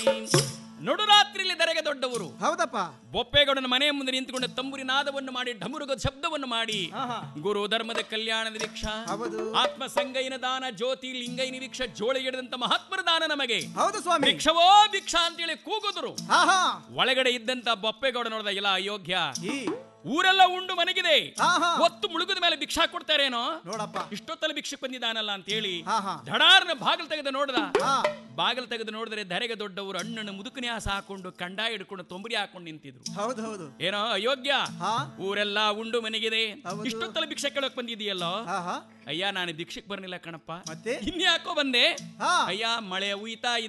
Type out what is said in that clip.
ನಡುರಾತ್ರಿಯಲ್ಲಿ ದರೆಗೆ ದೊಡ್ಡವರು ಹೌದಪ್ಪ ಬೊಪ್ಪೇಗೌಡನ ಮನೆಯ ಮುಂದೆ ನಿಂತುಕೊಂಡು ತಂಬುರಿ ನಾದವನ್ನು ಮಾಡಿ ಢಮುರುಗದ ಶಬ್ದವನ್ನು ಮಾಡಿ ಆಹಾ. ಗುರು ಧರ್ಮದ ಕಲ್ಯಾಣದ ವೀಕ್ಷ ಹೌದು ಆತ್ಮ ಸಂಗೈನ ದಾನ ಜ್ಯೋತಿ ಲಿಂಗೈನ ವೀಕ್ಷ ಜೋಳಿಗೆಡದಂತ ಮಹಾತ್ಮರ ದಾನ ನಮಗೆ ಹೌದು ಸ್ವಾಮಿ ಭಿಕ್ಷವೋ ಭಿಕ್ಷ ಅಂತೇಳಿ ಕೂಗುದ್ರು ಆಹಾ ಒಳಗಡೆ ಇದ್ದಂತ ಬೊಪ್ಪೇಗೌಡ ನೋಡ್ದ ಇಲ್ಲ ಅಯೋಗ್ಯ ಈ ಊರೆಲ್ಲ ಉಂಡು ಮನೆಗಿದೆ ಆಹಾ ಒತ್ತು ಮುಳುಗಿದ ಮೇಲೆ ಭಿಕ್ಷಾ ಕೊಡ್ತಾರೇನೋ ನೋಡಪ್ಪ ಇಷ್ಟೊತ್ತಲ್ಲಿ ಭಿಕ್ಷೆ ಬಂದಿದ್ದಾನಲ್ಲ ಅಂತ ಹೇಳಿ ಆಹಾ ಧಡಾರ್ನ ಬಾಗಿಲು ತೆಗೆದು ನೋಡ್ದ ಹಾ ಬಾಗಿಲು ತೆಗೆದು ನೋಡಿದ್ರೆ ಧರೆಗೆ ದೊಡ್ಡವರು ಅಣ್ಣನ ಮುದುಕನ್ಯಾಸ ಹಾಕೊಂಡು ಕಂಡಾಯ ಹಿಡ್ಕೊಂಡು ತೊಂಬರಿ ಹಾಕೊಂಡು ನಿಂತಿದ್ರು ಹೌದು ಹೌದು ಏನೋ ಅಯೋಗ್ಯ ಹಾ ಊರೆಲ್ಲ ಉಂಡು ಮನೆಗಿದೆ ಹೌದು. ಇಷ್ಟೊತ್ತಲ್ಲಿ ಭಿಕ್ಷೆ ಕೇಳಕ್ ಬಂದಿದೆಯಲ್ಲೋ ಆಹಾ ಅಯ್ಯ ನಾನು ಭಿಕ್ಷಕ್ ಬರ್ನಿಲ್ಲ ಕಣಪ್ಪ ಮತ್ತೆ ಇನ್ಯಾಕೋ ಬಂದೆ ಹಾ ಅಯ್ಯ ಮಳೆ ಉಯ್ತಾ